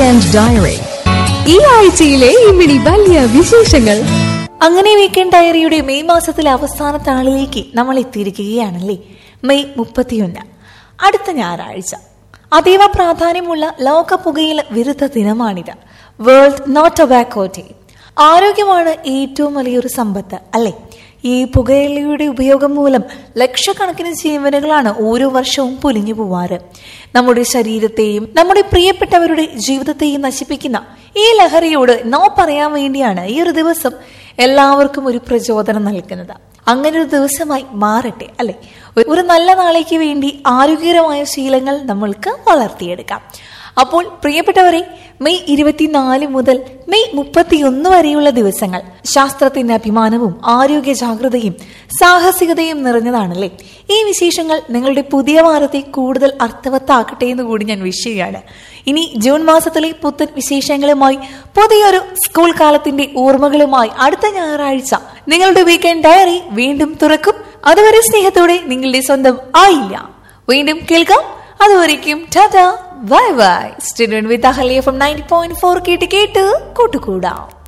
weekend diary ഈ ആഴ്ചയിലെ ഇമ്മിണി വലിയ വിശേഷങ്ങൾ അങ്ങനെ വീക്കെൻഡ് ഡയറിയുടെ മെയ് മാസത്തിലെ അവസാന താളിലേക്ക് നമ്മൾ എത്തിയിരിക്കുകയാണല്ലേ മെയ് മുപ്പത്തിയൊന്ന് അടുത്ത ഞായറാഴ്ച അതീവ പ്രാധാന്യമുള്ള ലോക പുകയില വിരുദ്ധ ദിനമാണിത് വേൾഡ് നോട്ട് ടൊബാക്കോ ഡേ ആരോഗ്യമാണ് ഏറ്റവും വലിയൊരു സമ്പത്ത് അല്ലേ ഈ പുകയിലയുടെ ഉപയോഗം മൂലം ലക്ഷക്കണക്കിന് ജീവനുകളാണ് ഓരോ വർഷവും പൊലിഞ്ഞു പോവാറ് നമ്മുടെ ശരീരത്തെയും നമ്മുടെ പ്രിയപ്പെട്ടവരുടെ ജീവിതത്തെയും നശിപ്പിക്കുന്ന ഈ ലഹരിയോട് നോ പറയാൻ വേണ്ടിയാണ് ഈ ഒരു ദിവസം എല്ലാവർക്കും ഒരു പ്രചോദനം നൽകുന്നത് അങ്ങനെ ഒരു ദിവസമായി മാറട്ടെ അല്ലെ ഒരു നല്ല നാളേക്ക് വേണ്ടി ആരോഗ്യകരമായ ശീലങ്ങൾ നമ്മൾക്ക് വളർത്തിയെടുക്കാം അപ്പോൾ പ്രിയപ്പെട്ടവരെ മെയ് ഇരുപത്തിനാല് മുതൽ മെയ് മുപ്പത്തിയൊന്ന് വരെയുള്ള ദിവസങ്ങൾ ശാസ്ത്രത്തിന്റെ അഭിമാനവും ആരോഗ്യ ജാഗ്രതയും സാഹസികതയും നിറഞ്ഞതാണല്ലേ ഈ വിശേഷങ്ങൾ നിങ്ങളുടെ പുതിയ വാരത്തെ കൂടുതൽ അർത്ഥവത്താക്കട്ടെ എന്ന് കൂടി ഞാൻ വിഷ് ചെയ്യാണ് ഇനി ജൂൺ മാസത്തിലെ പുത്തൻ വിശേഷങ്ങളുമായി പുതിയൊരു സ്കൂൾ കാലത്തിന്റെ ഓർമ്മകളുമായി അടുത്ത ഞായറാഴ്ച നിങ്ങളുടെ വീക്കെൻഡ് ഡയറി വീണ്ടും തുറക്കും അതുവരെ സ്നേഹത്തോടെ നിങ്ങളുടെ സ്വന്തം ആയില്ല വീണ്ടും കേൾക്കാം അതുവരേക്കും tata bye bye student with Ahalya from ninety point four കേട്ട് കേട്ട് കൂട്ടുകൂടാം